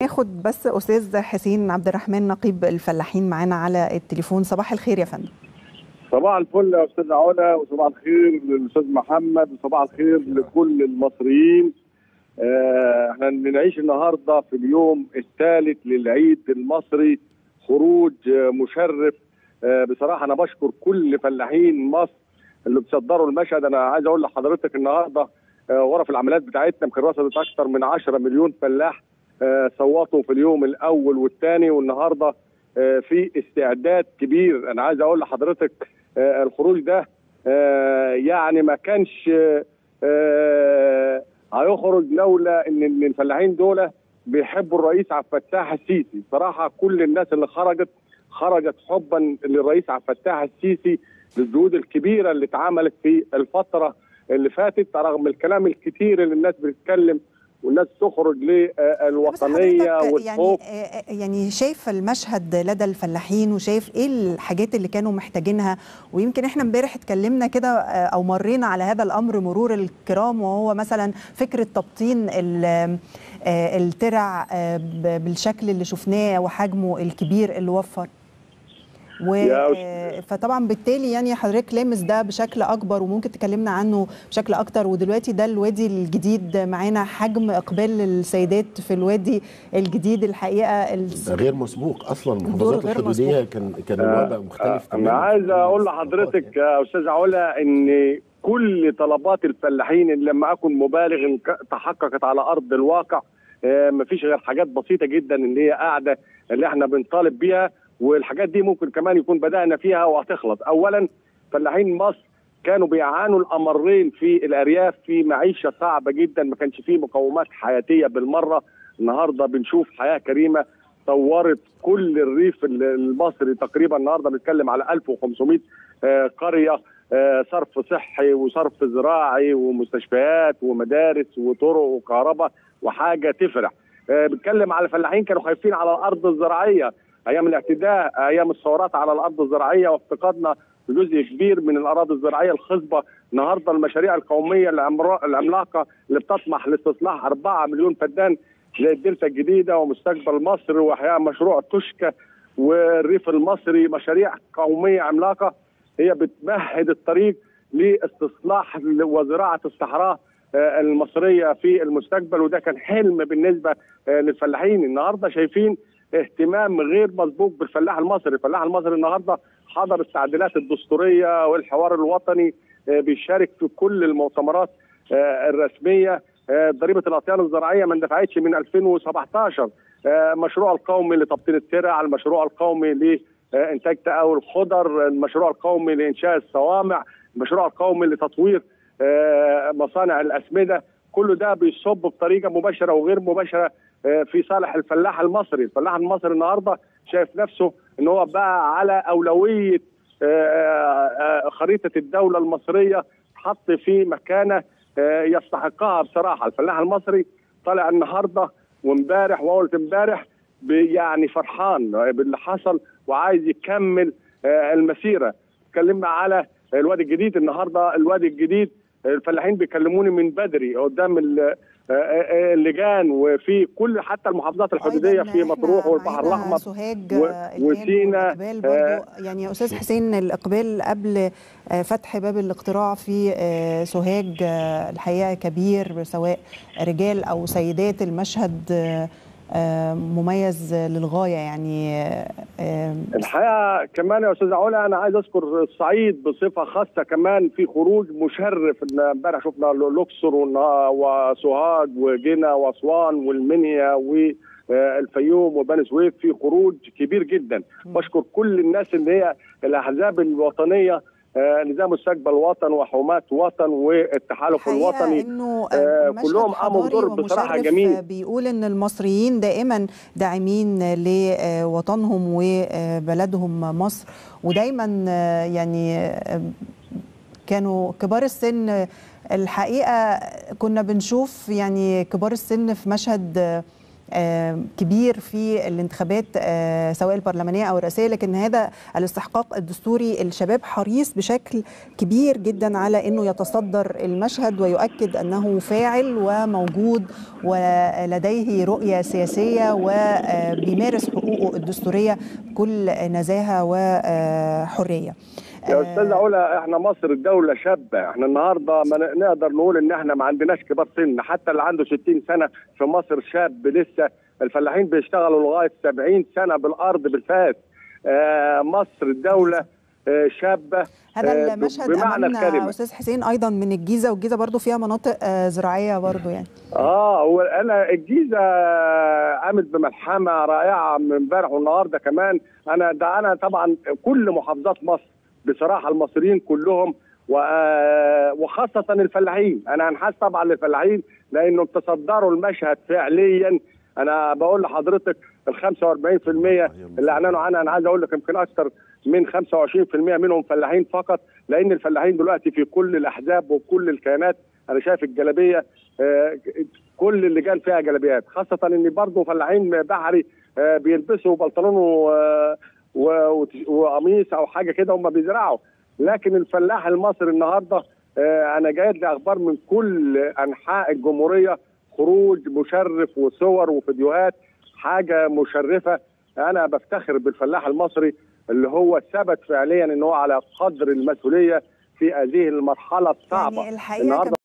ناخد بس استاذ حسين عبد الرحمن نقيب الفلاحين معانا على التليفون صباح الخير يا فندم صباح الفل يا استاذ علا وصباح الخير للاستاذ محمد وصباح الخير لكل المصريين آه، احنا بنعيش النهارده في اليوم الثالث للعيد المصري خروج آه، مشرف آه، بصراحه انا بشكر كل فلاحين مصر اللي بيصدروا المشهد انا عايز اقول لحضرتك النهارده آه، غرف العمليات بتاعتنا يمكن وصلت اكثر من 10 مليون فلاح آه، صوتوا في اليوم الاول والثاني والنهارده آه، في استعداد كبير انا عايز اقول لحضرتك آه، الخروج ده آه، يعني ما كانش آه، هيخرج لولا ان إن الفلاحين دول بيحبوا الرئيس عبد الفتاح السيسي صراحه كل الناس اللي خرجت خرجت حبا للرئيس عبد الفتاح السيسي للجهود الكبيره اللي اتعملت في الفتره اللي فاتت رغم الكلام الكتير اللي الناس بتتكلم والناس تخرج للوطنيه والخوف يعني يعني شايف المشهد لدى الفلاحين وشايف ايه الحاجات اللي كانوا محتاجينها ويمكن احنا امبارح اتكلمنا كده او مرينا على هذا الامر مرور الكرام وهو مثلا فكره تبطين ال- آه، الترع آه، ب- بالشكل اللي شفناه وحجمه الكبير اللي وفر و يا آه، فطبعا بالتالي يعني حضرتك لامس ده بشكل اكبر وممكن تكلمنا عنه بشكل اكتر ودلوقتي ده الوادي الجديد معانا حجم اقبال السيدات في الوادي الجديد الحقيقه الس- ده غير مسبوق اصلا دور المحافظات غير الحدوديه مسبوق. كان كان الوضع مختلف انا عايز اقول لحضرتك يا استاذ علا ان كل طلبات الفلاحين اللي لم اكن مبالغ إن ك- تحققت على ارض الواقع آه، مفيش غير حاجات بسيطه جدا اللي هي قاعده اللي احنا بنطالب بيها والحاجات دي ممكن كمان يكون بدانا فيها وهتخلص اولا فلاحين مصر كانوا بيعانوا الامرين في الارياف في معيشه صعبه جدا ما كانش فيه مقومات حياتيه بالمره النهارده بنشوف حياه كريمه طورت كل الريف المصري تقريبا النهارده بنتكلم على 1500 آه، قريه آه، صرف صحي وصرف زراعي ومستشفيات ومدارس وطرق وكهرباء وحاجه تفرح آه، بنتكلم على فلاحين كانوا خايفين على الارض الزراعيه ايام الاعتداء ايام الثورات على الارض الزراعيه وافتقادنا جزء كبير من الاراضي الزراعيه الخصبه النهارده المشاريع القوميه العمرا- العملاقه اللي بتطمح لاستصلاح 4 مليون فدان زي الدلتا الجديده ومستقبل مصر واحياء مشروع توشكا والريف المصري مشاريع قوميه عملاقه هي بتمهد الطريق لاستصلاح وزراعه الصحراء آه، المصريه في المستقبل وده كان حلم بالنسبه آه، للفلاحين النهارده شايفين اهتمام غير مسبوق بالفلاح المصري، الفلاح المصري النهارده حضر التعديلات الدستوريه والحوار الوطني آه، بيشارك في كل المؤتمرات آه، الرسميه آه، ضريبه الاطيان الزراعيه ما اندفعتش من 2017 آه، مشروع القومي لتبطين الترع، المشروع القومي لانتاج تقاول الخضر، المشروع القومي لانشاء الصوامع، المشروع القومي لتطوير آه، مصانع الاسمده، كل ده بيصب بطريقه مباشره وغير مباشره آه، في صالح الفلاح المصري، الفلاح المصري النهارده شايف نفسه ان هو بقى على اولويه آه، آه، خريطه الدوله المصريه حط في مكانه آه، يستحقها بصراحه، الفلاح المصري طالع النهارده وامبارح وقلت امبارح ب- يعني فرحان باللي حصل وعايز يكمل آه، المسيره. اتكلمنا على الوادي الجديد النهارده الوادي الجديد الفلاحين بيكلموني من بدري قدام ال- آه، آه، اللجان وفي كل حتى المحافظات الحدوديه أيضاً في إحنا مطروح والبحر معانا الاحمر سوهاج و- آه، الآن وسينا، والإقبال آه، برضو يعني يا استاذ حسين الاقبال قبل آه، فتح باب الاقتراع في آه، سوهاج آه، الحقيقه كبير سواء رجال او سيدات المشهد آه، آه، مميز للغايه يعني آه، آه، الحقيقه كمان يا استاذ علا انا عايز اذكر الصعيد بصفه خاصه كمان في خروج مشرف إن امبارح شفنا الاقصر والنا- وسوهاج وجنة واسوان والمنيا والفيوم وبني سويف في خروج كبير جدا بشكر كل الناس اللي هي الاحزاب الوطنيه آه، نظام مستقبل وطن وحماة وطن والتحالف الحقيقة الوطني انه آه، المشهد كلهم قاموا بدور حضاري بصراحة ومشرف جميل. بيقول ان المصريين دائما داعمين لوطنهم وبلدهم مصر ودايما آه، يعني آه، كانوا كبار السن الحقيقه كنا بنشوف يعني كبار السن في مشهد آه، كبير في الانتخابات سواء البرلمانيه او الرئاسيه لكن هذا الاستحقاق الدستوري الشباب حريص بشكل كبير جدا على انه يتصدر المشهد ويؤكد انه فاعل وموجود ولديه رؤيه سياسيه وبيمارس حقوقه الدستوريه بكل نزاهه وحريه. يا استاذ علا احنا مصر الدوله شابه احنا النهارده ما نقدر نقول ان احنا ما عندناش كبار سن حتى اللي عنده 60 سنه في مصر شاب لسه الفلاحين بيشتغلوا لغايه 70 سنه بالارض بالفاس آه مصر الدوله آه شابه هذا المشهد بمعنى الكلمه استاذ حسين ايضا من الجيزه والجيزه برضو فيها مناطق آه زراعيه برضو يعني اه وانا الجيزه قامت بملحمه رائعه من امبارح والنهارده كمان انا ده انا طبعا كل محافظات مصر بصراحه المصريين كلهم وخاصه الفلاحين انا انحاز طبعا للفلاحين لانهم تصدروا المشهد فعليا انا بقول لحضرتك ال 45% اللي اعلنوا عنها انا عايز اقول لك يمكن اكثر من 25% منهم فلاحين فقط لان الفلاحين دلوقتي في كل الاحزاب وكل الكيانات انا شايف الجلابيه كل اللجان فيها جلابيات خاصه ان برضه فلاحين بحري بيلبسوا بنطلون وقميص او حاجه كده هم بيزرعوا لكن الفلاح المصري النهارده انا جايب لي اخبار من كل انحاء الجمهوريه خروج مشرف وصور وفيديوهات حاجه مشرفه انا بفتخر بالفلاح المصري اللي هو ثبت فعليا ان هو على قدر المسؤوليه في هذه المرحله الصعبه يعني الحقيقه